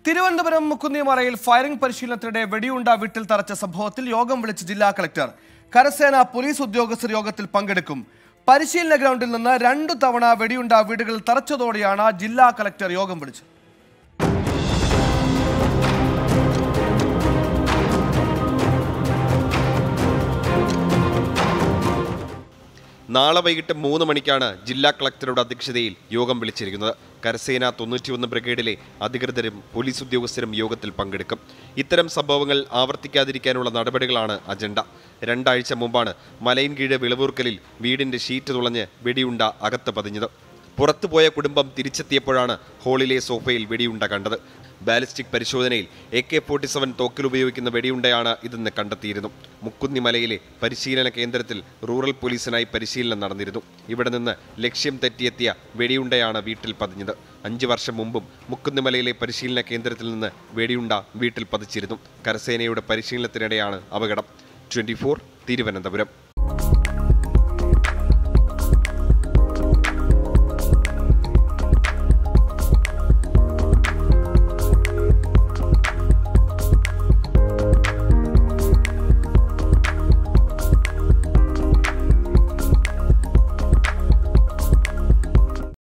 Thiruvananthapuram മുക്കുന്നിമറയിൽ firing പരിശീലനത്തിനിടെ വെടിയുണ്ട വീട്ടിൽ തറച്ച സംഭവത്തിൽ യോഗം വിളിച്ച് ജില്ലാ കളക്ടർ കരസേന പോലീസ് ഉദ്യോഗസ്ഥർ യോഗത്തിൽ പങ്കെടുക്കും പരിശീലന ഗ്രൗണ്ടിൽ നിന്ന് രണ്ടു തവണ വെടിയുണ്ട വീടുകളിൽ തറച്ചതോടെയാണ് ജില്ലാ കളക്ടർ യോഗം വിളിച്ചത് നാളെ വൈകിട്ട് മൂന്ന് മണിക്കാണ് ജില്ലാ കളക്ടറുടെ അധ്യക്ഷതയിൽ യോഗം വിളിച്ചിരിക്കുന്നത് കരസേന തൊണ്ണൂറ്റിയൊന്ന് ബ്രിഗേഡിലെ അധികൃതരും പോലീസ് ഉദ്യോഗസ്ഥരും യോഗത്തിൽ പങ്കെടുക്കും ഇത്തരം സംഭവങ്ങൾ ആവർത്തിക്കാതിരിക്കാനുള്ള നടപടികളാണ് അജണ്ട രണ്ടാഴ്ച മുമ്പാണ് മലയിൻകീഴ് വിളവൂർക്കലിൽ വീടിന്റെ ഷീറ്റ് തുളഞ്ഞ് വെടിയുണ്ട അകത്ത് പതിഞ്ഞത് പുറത്തുപോയ കുടുംബം തിരിച്ചെത്തിയപ്പോഴാണ് ഹാളിലെ സോഫയിൽ വെടിയുണ്ട കണ്ടത് ബാലിസ്റ്റിക് പരിശോധനയിൽ എ കെ ഫോർട്ടി സെവൻ തോക്കിൽ ഉപയോഗിക്കുന്ന വെടിയുണ്ടയാണ് ഇതെന്ന് കണ്ടെത്തിയിരുന്നു മുക്കുന്നിമലയിലെ പരിശീലന കേന്ദ്രത്തിൽ റൂറൽ പോലീസിനായി പരിശീലനം നടന്നിരുന്നു ഇവിടെ നിന്ന് ലക്ഷ്യം തെറ്റിയെത്തിയ വെടിയുണ്ടയാണ് വീട്ടിൽ പതിഞ്ഞത് അഞ്ചു വർഷം മുമ്പും മുക്കുന്നിമലയിലെ പരിശീലന കേന്ദ്രത്തിൽ നിന്ന് വെടിയുണ്ട വീട്ടിൽ പതിച്ചിരുന്നു കരസേനയുടെ പരിശീലനത്തിനിടെയാണ് അപകടം ട്വന്റി തിരുവനന്തപുരം